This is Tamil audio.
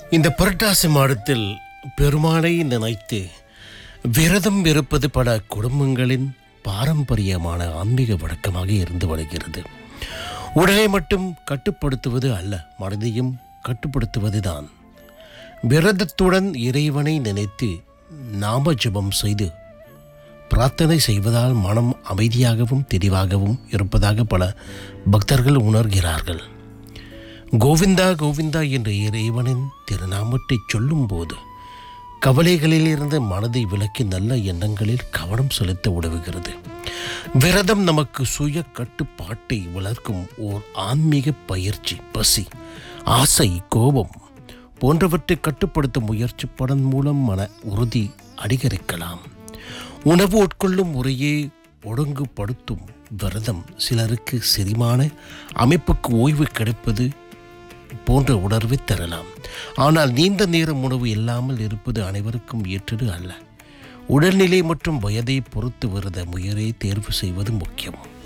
இந்த புரட்டாசி மாதத்தில் பெருமாளை நினைத்து விரதம் இருப்பது பல குடும்பங்களின் பாரம்பரியமான ஆன்மீக வழக்கமாக இருந்து வருகிறது உடலை மட்டும் கட்டுப்படுத்துவது அல்ல மனதையும் கட்டுப்படுத்துவதுதான் விரதத்துடன் இறைவனை நினைத்து நாம ஜெபம் செய்து பிரார்த்தனை செய்வதால் மனம் அமைதியாகவும் தெளிவாகவும் இருப்பதாக பல பக்தர்கள் உணர்கிறார்கள் கோவிந்தா கோவிந்தா என்ற இறைவனின் திருநாமத்தை சொல்லும்போது கவலைகளிலிருந்து மனதை விலக்கி நல்ல எண்ணங்களில் கவனம் செலுத்த உதவுகிறது விரதம் நமக்கு சுய கட்டுப்பாட்டை வளர்க்கும் ஓர் ஆன்மீக பயிற்சி பசி ஆசை கோபம் போன்றவற்றை கட்டுப்படுத்த முயற்சிப்பதன் மூலம் மன உறுதி அதிகரிக்கலாம் உணவு உட்கொள்ளும் முறையே ஒழுங்குபடுத்தும் விரதம் சிலருக்கு செரிமான அமைப்புக்கு ஓய்வு கிடைப்பது போன்ற உணர்வை தரலாம் ஆனால் நீண்ட நேரம் உணவு இல்லாமல் இருப்பது அனைவருக்கும் ஏற்றது அல்ல உடல்நிலை மற்றும் வயதை பொறுத்து விரத முயலை தேர்வு செய்வது முக்கியம்